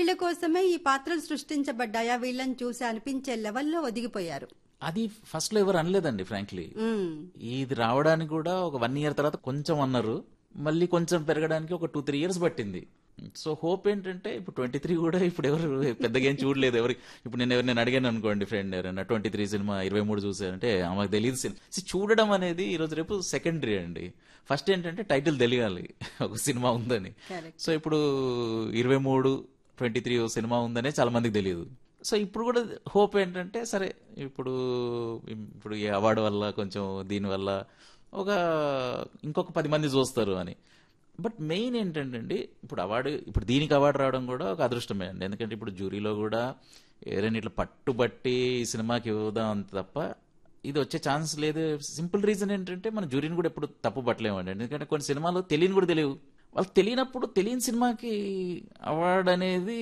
వీళ్ళ కోసమే ఈ పాత్రలు సృష్టించబడ్డాయా వీళ్ళని చూసి అనిపించే లెవెల్లో ఒదిగిపోయారు అది ఫస్ట్ లో ఎవరు అనలేదండి ఫ్రాంక్లీ ఉమ్, ఇది రావడానికి కూడా ఒక వన్ ఇయర్ తర్వాత కొంచెం అన్నారు మళ్ళీ కొంచెం పెరగడానికి ఒక టూ త్రీ ఇయర్స్ పట్టింది సో హోప్ ఏంటంటే ఇప్పుడు ట్వంటీ త్రీ కూడా ఇప్పుడు ఎవరు పెద్దగా ఏం చూడలేదు ఎవరికి ఇప్పుడు నేను ఎవరు నేను అడిగాను అనుకోండి ఫ్రెండ్ ఎవరైనా ట్వంటీ త్రీ సినిమా ఇరవై మూడు చూసారంటే ఆమెకు తెలియదు సినిమా See, చూడడం అనేది ఈ రోజు రేపు సెకండరీ అండి ఫస్ట్ ఏంటంటే టైటిల్ తెలియాలి ఒక సినిమా ఉందని Correct. సో ఇప్పుడు ఇరవై మూడు ట్వంటీ త్రీ సినిమా ఉందనే చాలా మందికి తెలియదు సో ఇప్పుడు కూడా హోప్ ఏంటంటే సరే ఇప్పుడు ఇప్పుడు ఈ అవార్డు వల్ల కొంచెం దీనివల్ల ఒక ఇంకొక పది మంది చూస్తారు అని బట్ మెయిన్ ఏంటంటే అండి ఇప్పుడు అవార్డు ఇప్పుడు దీనికి అవార్డు రావడం కూడా ఒక అదృష్టమే అండి ఎందుకంటే ఇప్పుడు జ్యూరీలో కూడా ఎవరైనా ఇట్లా పట్టుబట్టి ఈ సినిమాకి ఇవ్వదాం అంత తప్ప ఇది వచ్చే ఛాన్స్ లేదు సింపుల్ రీజన్ ఏంటంటే మన జ్యూరీని కూడా ఎప్పుడు తప్పు పట్టలేమండి ఎందుకంటే కొన్ని సినిమాలు తెలియని కూడా తెలియవు వాళ్ళకి తెలియనప్పుడు తెలియని సినిమాకి అవార్డు అనేది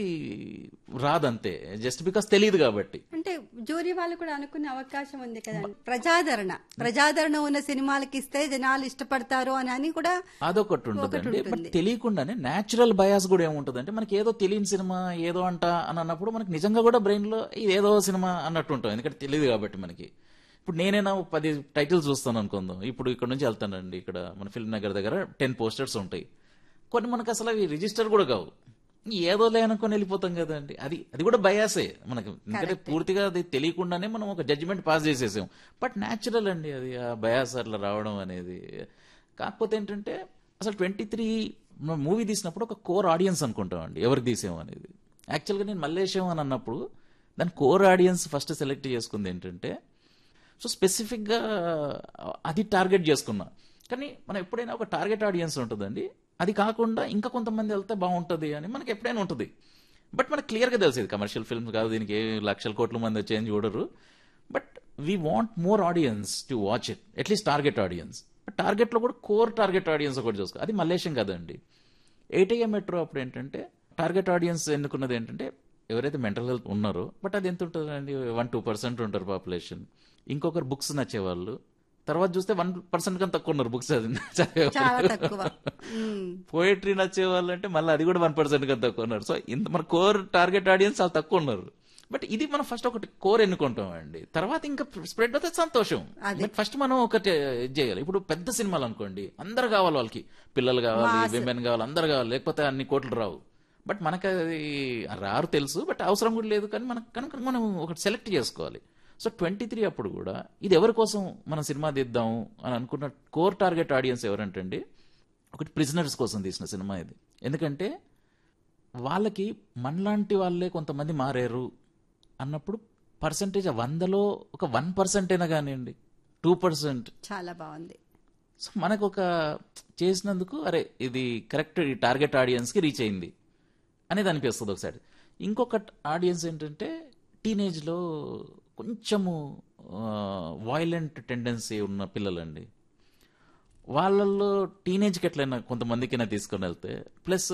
రాదంతే జస్ట్ బికాస్ తెలియదు కాబట్టి అంటే జూరీ వాళ్ళు కూడా అనుకునే అవకాశం ఉంది కదా ప్రజాదరణ ప్రజాదరణ ఉన్న సినిమాలకి ఇస్తే జనాలు ఇష్టపడతారు అని అని కూడా అదొకటి ఉంటుందండి బట్ తెలియకుండానే నేచురల్ బయాస్ కూడా ఏముంటుందంటే మనకి ఏదో తెలియని సినిమా ఏదో అంట అని అన్నప్పుడు మనకి నిజంగా కూడా బ్రెయిన్ లో ఇది ఏదో సినిమా అన్నట్టు ఉంటాం ఎందుకంటే తెలియదు కాబట్టి మనకి ఇప్పుడు నేనైనా ఒక పది టైటిల్స్ చూస్తాను అనుకుందాం ఇప్పుడు ఇక్కడ నుంచి వెళ్తానండి ఇక్కడ మన ఫిల్మ్ నగర్ దగ్గర టెన్ పోస్టర్స్ ఉంటాయి కొన్ని మనకు అసలు అవి రిజిస్టర్ కూడా కావు ఏదో లేనుకొని వెళ్ళిపోతాం కదండి అది అది కూడా బయాసే మనకి ఎందుకంటే పూర్తిగా అది తెలియకుండానే మనం ఒక జడ్జిమెంట్ పాస్ చేసేసాం బట్ న్యాచురల్ అండి అది ఆ బయాస్ అట్లా రావడం అనేది కాకపోతే ఏంటంటే అసలు ట్వంటీ త్రీ మూవీ తీసినప్పుడు ఒక కోర్ ఆడియన్స్ అనుకుంటాం అండి ఎవరికి తీసాం అనేది యాక్చువల్గా నేను మల్లేశం అని అన్నప్పుడు దాని కోర్ ఆడియన్స్ ఫస్ట్ సెలెక్ట్ చేసుకుంది ఏంటంటే సో స్పెసిఫిక్గా అది టార్గెట్ చేసుకున్నా కానీ మనం ఎప్పుడైనా ఒక టార్గెట్ ఆడియన్స్ ఉంటుందండి అది కాకుండా ఇంకా కొంతమంది వెళ్తే బాగుంటుంది అని మనకి ఎప్పుడైనా ఉంటుంది బట్ మనకు క్లియర్గా తెలిసేది కమర్షియల్ ఫిల్మ్స్ కాదు దీనికి ఏ లక్షల కోట్ల మంది వచ్చేయని చూడరు but we want more audience to watch it at least target audience but టార్గెట్లో కూడా కోర్ టార్గెట్ ఆడియన్స్ ఒకటి చూసుకో అది మలేషియం కదండి ఏటీఏ మెట్రో అప్పుడు ఏంటంటే టార్గెట్ ఆడియన్స్ ఎన్నుకున్నది ఏంటంటే ఎవరైతే మెంటల్ హెల్త్ ఉన్నారో బట్ అది ఎంత ఉంటుందండి వన్ టూ పర్సెంట్ ఉంటారు పాపులేషన్ ఇంకొకరు బుక్స్ నచ్చేవాళ్ళు తర్వాత చూస్తే వన్ పర్సెంట్ కన్నా తక్కువ ఉన్నారు బుక్స్ అది చదివేవాళ్ళు. చాలా తక్కువ ఉమ్, పోయిటరీ నచ్చే వాళ్ళు అంటే మళ్ళీ అది కూడా వన్ పర్సెంట్ కన్నా తక్కువ ఉన్నారు సో ఇంత మన కోర్ టార్గెట్ ఆడియన్స్ చాలా తక్కువ ఉన్నారు బట్ ఇది మనం ఫస్ట్ ఒకటి కోర్ ఎన్నుకుంటాం అండి తర్వాత ఇంకా స్ప్రెడ్ అవుతే సంతోషం బట్ ఫస్ట్ మనం ఒకటి ఇది చేయాలి ఇప్పుడు పెద్ద సినిమాలు అనుకోండి అందరు కావాలి వాళ్ళకి పిల్లలు కావాలి విమెన్ కావాలి అందరు కావాలి లేకపోతే అన్ని కోట్లు రావు బట్ మనకు అది రారు తెలుసు బట్ అవసరం కూడా లేదు కానీ మనకు కనుక మనం ఒకటి సెలెక్ట్ చేసుకోవాలి సో ట్వంటీ త్రీ అప్పుడు కూడా ఇది ఎవరి కోసం మనం సినిమా తీద్దాం అని అనుకున్న కోర్ టార్గెట్ ఆడియన్స్ ఎవరంటండి ఒకటి ప్రిజనర్స్ కోసం తీసిన సినిమా ఇది ఎందుకంటే వాళ్ళకి మనలాంటి వాళ్ళే కొంతమంది మారారు అన్నప్పుడు పర్సంటేజ్ వందలో ఒక వన్ పర్సెంట్ అయినా కానివ్వండి టూ పర్సెంట్ చాలా బాగుంది సో మనకు ఒక చేసినందుకు అరే ఇది కరెక్ట్ ఈ టార్గెట్ ఆడియన్స్కి రీచ్ అయింది అనేది అనిపిస్తుంది ఒకసారి ఇంకొక ఆడియన్స్ ఏంటంటే టీనేజ్లో కొంచెము వాయిలెంట్ టెండెన్సీ ఉన్న పిల్లలండి వాళ్ళల్లో టీనేజ్కి ఎట్లయినా కొంతమందికైనా తీసుకొని వెళ్తే ప్లస్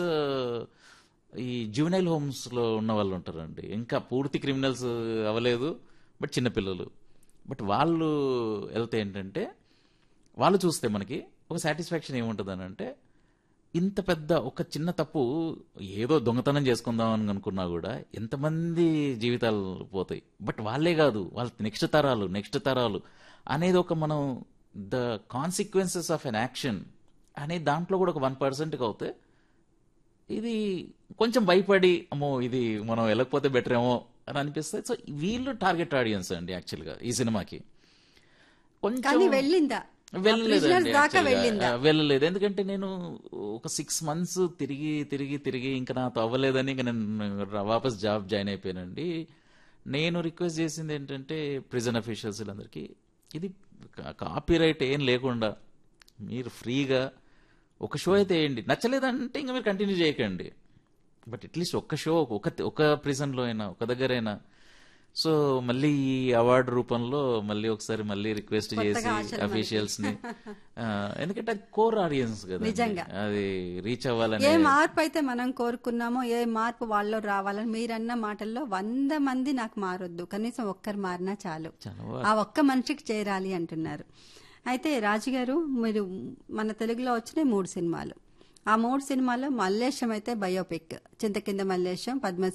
ఈ జూనైల్ హోమ్స్లో ఉన్న వాళ్ళు ఉంటారండి ఇంకా పూర్తి క్రిమినల్స్ అవ్వలేదు బట్ చిన్నపిల్లలు బట్ వాళ్ళు వెళ్తే ఏంటంటే వాళ్ళు చూస్తే మనకి ఒక సాటిస్ఫాక్షన్ ఏముంటుంది అని అంటే ఇంత పెద్ద ఒక చిన్న తప్పు ఏదో దొంగతనం చేసుకుందాం అని అనుకున్నా కూడా ఎంతమంది జీవితాలు పోతాయి బట్ వాళ్ళే కాదు వాళ్ళ నెక్స్ట్ తరాలు నెక్స్ట్ తరాలు అనేది ఒక మనం the consequences of an action అనే దాంట్లో కూడా ఒక వన్ పర్సెంట్కి అవుతే ఇది కొంచెం భయపడి అమ్మో ఇది మనం వెళ్ళకపోతే బెటర్ ఏమో అని అనిపిస్తుంది సో వీళ్ళు టార్గెట్ ఆడియన్స్ అండి యాక్చువల్గా ఈ సినిమాకి కొంచెం కానీ వెళ్ళిందా వెళ్ళలేదండి Prisoners దాకా actually గా. వెళ్ళిందా ఆ, వెళ్ళలేదు ఎందుకంటే నేను ఒక సిక్స్ మంత్స్ తిరిగి తిరిగి తిరిగి ఇంకా నాతో అవ్వలేదని ఇంకా నేను రా- వాపస్ జాబ్ జాయిన్ అయిపోయానండి నేను రిక్వెస్ట్ చేసింది ఏంటంటే ప్రిజన్ అఫీషియల్స్ అందరికీ ఇది కాపీ రైట్ ఏం లేకుండా మీరు ఫ్రీగా ఒక షో అయితే వేయండి నచ్చలేదంటే ఇంకా మీరు కంటిన్యూ చేయకండి బట్ అట్లీస్ట్ ఒక్క షో ఒక ఒక ప్రిజన్లో అయినా ఒక దగ్గర అయినా సో మళ్ళీ ఈ అవార్డు రూపంలో మళ్ళీ ఒకసారి మళ్ళీ రిక్వెస్ట్ చేసి అఫీషియల్స్ ని ఆ, ఎందుకంటే అది కోర్ ఆడియన్స్ కదా నిజంగా. అది రీచ్ అవ్వాలని ఏ మార్పు అయితే మనం కోరుకున్నామో ఏ మార్పు వాళ్ళలో రావాలని మీరన్న మాటల్లో వంద మంది నాకు మారొద్దు కనీసం ఒక్కరు మారినా చాలు చాలా ఆ ఒక్క మనిషికి చేరాలి అంటున్నారు అయితే రాజుగారు మీరు మన తెలుగులో వచ్చినాయి మూడు సినిమాలు ఆ మూడు సినిమాల్లో మల్లేశం అయితే బయోపిక్ చింతకింద మల్లేశం పద్మ